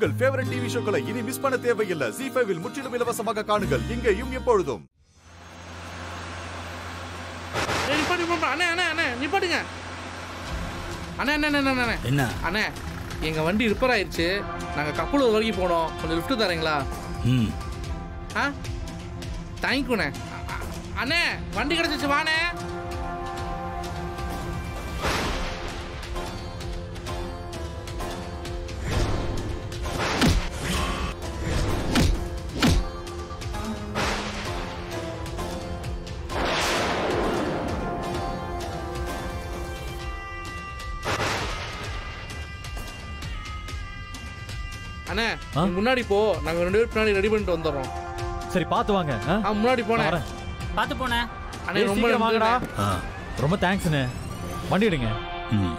உங்கள் favourite TV ஷோக்களை இனி miss பண்ண தேவையில்லை ஜி ஃபைவில் முற்றிலும் இலவசமாக காணுங்கள் இங்கேயும் எப்பொழுதும் ஏய், நிப்பாட்டு, நிப்பாட்டு. அண்ணே அண்ணே அண்ணே நிப்பாட்டுங்க அண்ணே அண்ணே அண்ணே அண்ணே, அண்ணே என்ன அண்ணே எங்க வண்டி ரிப்பேர் ஆயிடுச்சு நாங்க கப்பலூர் வரைக்கும் போனோம் கொஞ்சம் லிஃப்ட் தரீங்களா ம் ஆ தேங்க்யூண்ணே அ- அ- அண்ணே வண்டி கிடைச்சிச்சு வாண்ணே அண்ணே ஆ? நீ முன்னாடி போ நாங்க ரெண்டு பேரும் பின்னாடி ரெடி பண்ணிட்டு வந்துடுறோம் சரி பார்த்து வாங்க ஆ? ஆ முன்னாடி நான் போனேன் வரேன் பார்த்து போனேன் அண்ணே ஏய், ரொம்ப சீக்கிரம் வாங்கடா நன்றிண்ணே. ஆ ரொம்ப தேங்க்ஸ்ண்ணே வண்டி எடுங்க ம்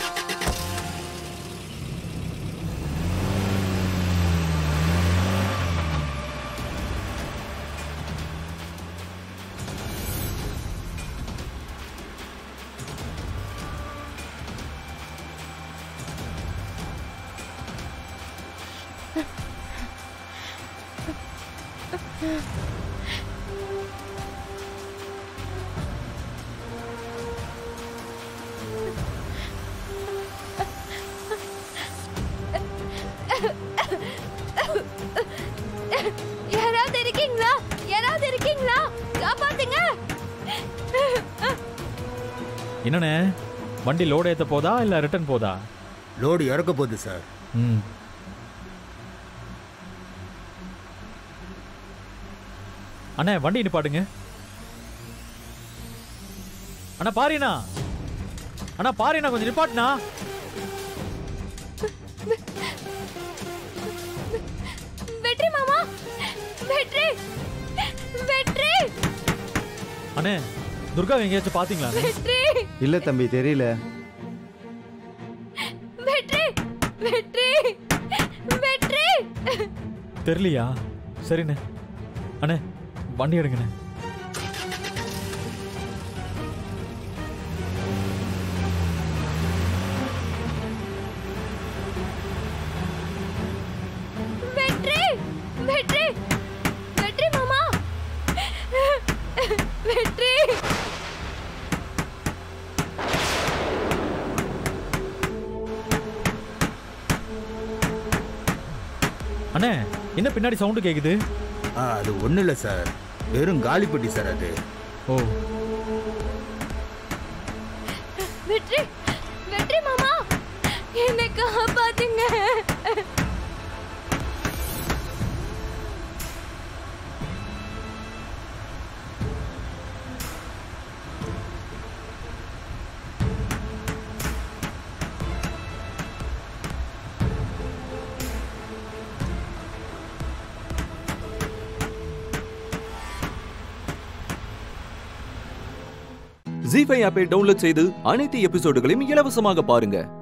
யாராவது இருக்கீங்களா யாராவது இருக்கீங்களா காப்பாத்துங்க என்னண்ணே வண்டி லோடு ஏத்த போதா இல்ல ரிட்டர்ன் போதா லோடு இறக்க போகுது சார் ம் அண்ணே வண்டி நிப்பாட்டுங்க அண்ணா பாரிண்ணா அண்ணா பாரிண்ணா கொஞ்சம் நிப்பாட்டுண்ணா வெற்றி மாமா வெற்றி வெற்றி அண்ணே துர்கா எங்கேயாச்சும் பாத்தீங்களா வெற்றி இல்ல தம்பி தெரியல வெற்றி வெற்றி வெற்றி தெரியலையா சரிண்ணே அண்ணே வண்டி எடுங்கண்ணே வெற்றி வெற்றி வெற்றி மாமா வெற்றி அண்ணே என்ன பின்னாடி சவுண்டு கேக்குது ஆ அது ஒன்றும் இல்லை சார் வெறும் காலிப்பட்டி சார் அது ஓ வெற்றி வெற்றி மாமா என்னை காப்பாத்துங்க ஜி ஃபைவ் ஆப்பை டவுன்லோட் செய்து அனைத்து எபிசோடுகளையும் இலவசமாக பாருங்க